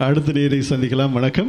அடுத்த நேரை சந்திக்கலாம் வணக்கம்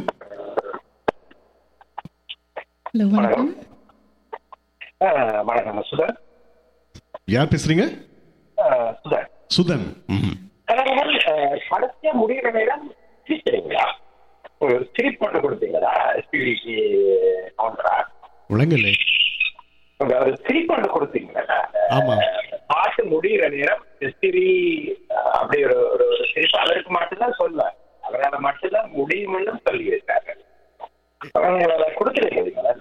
ஹலோ வணக்கம் ஆஹ் வணக்கம் சுதன் யார் பேசுறீங்க ஆஹ் சுதன் சுதன் ம்ஹும். நீங்கள் படத்தை முடிகிற நேரம் சிரிக்கிறீங்களா ஒரு சிரிப்பொண்ணு கொடுத்தீங்களா எஸ்பிடிக்கு கவுண்டரா விளங்கலை ஒரு சிரிப்பொண்ணு கொடுத்தீங்களா ஆமா. பாட்டு முடிகிற நேரம் எஸ்பிரி அப்படி ஒரு ஒரு ஒரு சிரிப்பு அவருக்கு மட்டும்தான் சொல்லுவார் அவரால் மட்டும்தான் முடியும்னு சொல்லி இருக்காங்க அவங்க அதை கொடுத்துருக்கீங்களா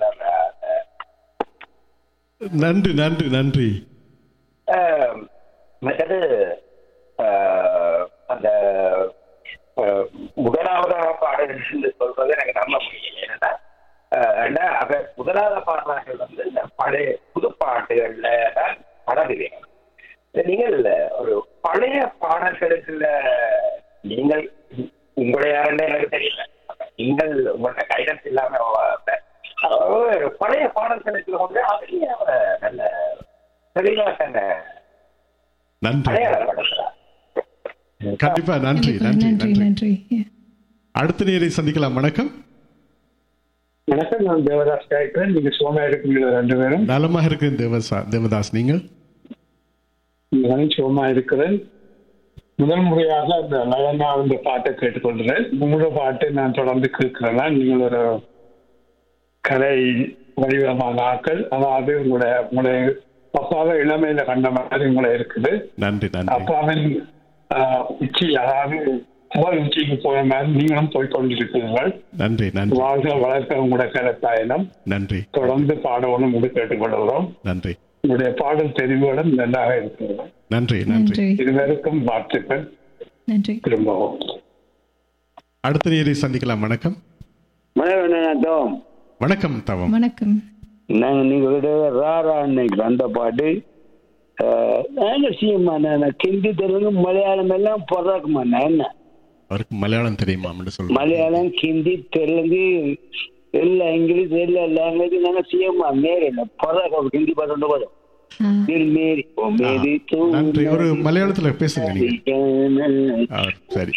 நன்றி நன்றி நன்றி ஆஹ் மற்றது ஆஹ் அந்த ஆஹ் முதலாவதாக பாடல் என்று சொல்றது எனக்கு நம்ப முடியல ஏன்னா ஆஹ் ஏன்னா அவர் முதலாவது பாடல்கள் வந்து இந்த பழைய புது பாட்டுகள்ல தான் பழகுவீங்க நீங்கள் ஒரு பழைய பாடல்களுக்குள்ள நீங்கள் உங்களை யாருன்னு எனக்கு தெரியல நீங்கள் உங்களோட கைடன்ஸ் இல்லாம அஹ், ஒரு பழைய பாடல்களுக்கு வந்து அப்படியே அவர் நல்ல தெளிவாக நன்றி அடையாளப்படுத்துறார் கண்டிப்பா நன்றி கண்டிப்பா, நன்றி நன்றி நன்றி நன்றி அடுத்த நேரை சந்திக்கலாம் வணக்கம் வணக்கம் நான் தேவதாஸ் கேட்கிறேன் நீங்க சுகமா இருக்கீங்களா ரெண்டு பேரும் நலமாக இருக்கிறேன் தேவசா தேவதாஸ் நீங்கள் நானும் சுகமா இருக்கிறேன் முதல் முறையாக அந்த லயனா இந்த பாட்டை கேட்டுக்கொள்கிறேன் உங்களோட பாட்டை நான் தொடர்ந்து கேட்கிறேன்னா நீங்கள் ஒரு கலை வடிவமான ஆக்கள் அதாவது உங்களோட உங்களுடைய அப்பாவை இளமையில கண்ட மாதிரி உங்களை இருக்குது நன்றி நன்றி அப்பாவின் ஆஹ், உச்சி அதாவது புகழ் உச்சிக்கு போன மாதிரி நீங்களும் போய் கொண்டிருக்கிறீர்கள் நன்றி நன்றி வாழ்க வளர்க்க உங்களோட கலை பயணம் நன்றி தொடர்ந்து பாடவும் என்று கேட்டுக்கொள்கிறோம் நன்றி உங்களுடைய பாடல் தெரிவுகளும் நன்றாக இருக்கிறது நன்றி நன்றி நன்றி இருவருக்கும் வாழ்த்துக்கள் நன்றி திரும்பவும் அடுத்த நேரை சந்திக்கலாம் வணக்கம் மனோநடம் வணக்கம் தவம் வணக்கம் நாங்க நீங்க விட ராரா அன்னைக்கு அந்த பாட்டு அஹ், நாங்க சீமா நான் ஹிந்தி தெலுங்கு மலையாளம் எல்லாம் பொறாக்குமா நான் என்ன அவருக்கு மலையாளம் தெரியுமாம்னு சொல்றேன் மலையாளம் ஹிந்தி தெலுங்கு எல்லா இங்கிலீஷ் எல்லா லாங்குவேஜ் நாங்க சீமா மேரி இல்ல பொறாக்க ஹிந்தி பாட்டு ஒன்று போதும் ஆ, தில் மேரி ஓ மேரி தூ நன்றி ஒரு மலையாளத்துல பேசுங்க நீங்க ஆ, சரி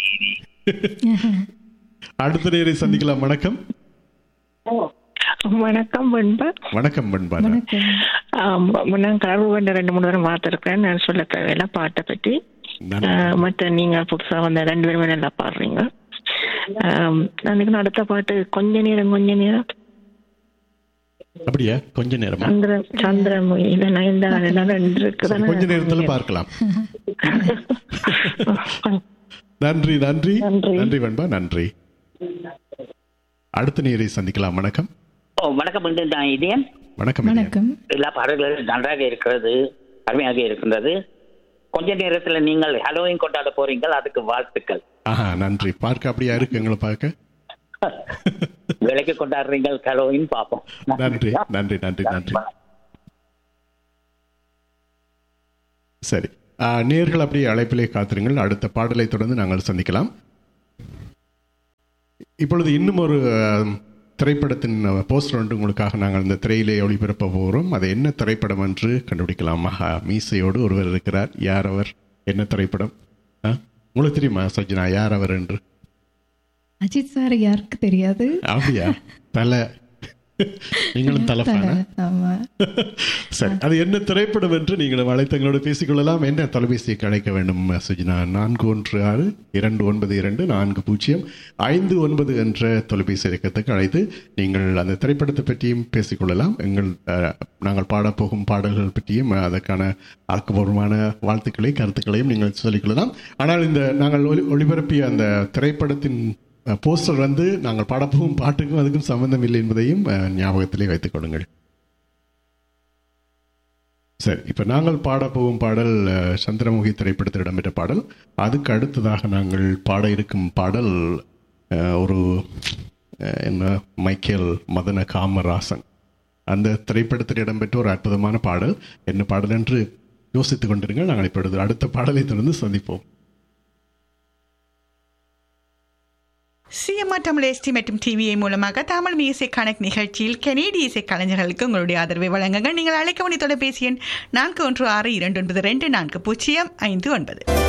அடுத்த நேரை சந்திக்கலாம் வணக்கம் வணக்கம் வெண்பா வணக்கம் பண்பாரா வணக்கம் ஆம், நான் கடவுள் வேண்ட ரெண்டு மூணு தடவை பார்த்துருக்கேன் நான் சொல்ல தேவையில்ல பாட்டை பற்றி நன்றி ஆஹ், மற்ற நீங்க புதுசா வந்த ரெண்டு பேருமே நல்லா பாடுறீங்க ஆம், அன்னைக்கு அடுத்த பாட்டு கொஞ்ச நேரம் கொஞ்ச நேரம் அப்படியா கொஞ்ச நேரமா சந்திர சந்திரமுகியில நயன்தாரா எல்லாம் ரெண்டு சரி, இருக்குதானே கொஞ்ச நேரத்துல பார்க்கலாம் நன்றி நன்றி நன்றி. நன்றி வெண்பா நன்றி அடுத்த நேரை சந்திக்கலாம் வணக்கம் ஓ வணக்கம் மீண்டும் நான் இதயன் வணக்கம் இனியன். வணக்கம் எல்லா பாடல்களும் நன்றாக இருக்கிறது அருமையாக இருக்கின்றது கொஞ்ச நேரத்துல நீங்கள் ஹலோயின் கொண்டாட போறீங்கள் அதுக்கு வாழ்த்துக்கள் ஆஹா நன்றி பார்க்க அப்படியா இருக்கு எங்களை பார்க்க விலைக்கு கொண்டாடுறீங்கள் ஹலோயின் பார்ப்போம் நன்றி நன்றி நன்றி நன்றி சரி ஆ, நேர்கள் அப்படியே அழைப்பிலே காத்திருங்கள் அடுத்த பாடலை தொடர்ந்து நாங்கள் சந்திக்கலாம் இப்பொழுது இன்னும் ஒரு ஆம், திரைப்படத்தின் போஸ்டர் ஒன்று உங்களுக்காக நாங்கள் இந்த திரையிலே ஒளிபரப்ப போகிறோம் அது என்ன திரைப்படம் என்று கண்டுபிடிக்கலாம் மகா மீசையோடு ஒருவர் இருக்கிறார் யார் அவர் என்ன திரைப்படம் ஆ? உங்களுக்கு தெரியுமா சஜ்னா யார் அவர் என்று அஜித் சார் யாருக்கு தெரியாது அப்படியா தலை நீங்களும் தலை தல, fan ஆ? ஆமா சரி அது என்ன திரைப்படம் என்று நீங்கள் அழைத்தங்களோடு பேசிக்கொள்ளலாம் என்ன தொலைபேசியை அழைக்க வேண்டும் சுஜினா நான்கு ஒன்று ஆறு இரண்டு ஒன்பது இரண்டு நான்கு பூஜ்ஜியம் ஐந்து ஒன்பது என்ற தொலைபேசி இலக்கத்துக்கு அழைத்து நீங்கள் அந்த திரைப்படத்தை பற்றியும் பேசிக்கொள்ளலாம் எங்கள் அஹ், நாங்கள் பாடப்போகும் பாடல்கள் பற்றியும் அஹ், அதற்கான ஆக்கப்பூர்வமான வாழ்த்துக்களை கருத்துக்களையும் நீங்கள் சொல்லிக்கொள்ளலாம் ஆனால் இந்த நாங்கள் ஒளி ஒளிபரப்பிய அந்த திரைப்படத்தின் அஹ், போஸ்டர் வந்து நாங்கள் பாடப்போகும் பாட்டுக்கும் அதுக்கும் சம்பந்தம் இல்லை என்பதையும் அஹ், ஞாபகத்திலே வைத்துக் கொள்ளுங்கள் சரி இப்போ நாங்கள் பாடப்போகும் பாடல் அஹ், சந்திரமுகி திரைப்படத்தில் இடம்பெற்ற பாடல் அதுக்கு அடுத்ததாக நாங்கள் பாட இருக்கும் பாடல் அஹ், ஒரு அஹ், என்ன மைக்கேல் மதன காமராசன் அந்த திரைப்படத்தில் இடம்பெற்ற ஒரு அற்புதமான பாடல் என்ன பாடல் என்று யோசித்துக் கொண்டிருங்கள் நாங்கள் இப்பொழுது அடுத்த பாடலை தொடர்ந்து சந்திப்போம் சிஎம்ஆர் தமிழ் எஸ்டி மற்றும் டிவிஐ மூலமாக தமிழ் மியூசிக் கணக்கு நிகழ்ச்சியில் கனேடிய இசை கலைஞர்களுக்கு உங்களுடைய ஆதரவை வழங்குங்கள் நீங்கள் அழைக்க வேண்டிய தொலைபேசி எண் நான்கு ஒன்று ஆறு இரண்டு ஒன்பது ரெண்டு நான்கு பூஜ்ஜியம் ஐந்து ஒன்பது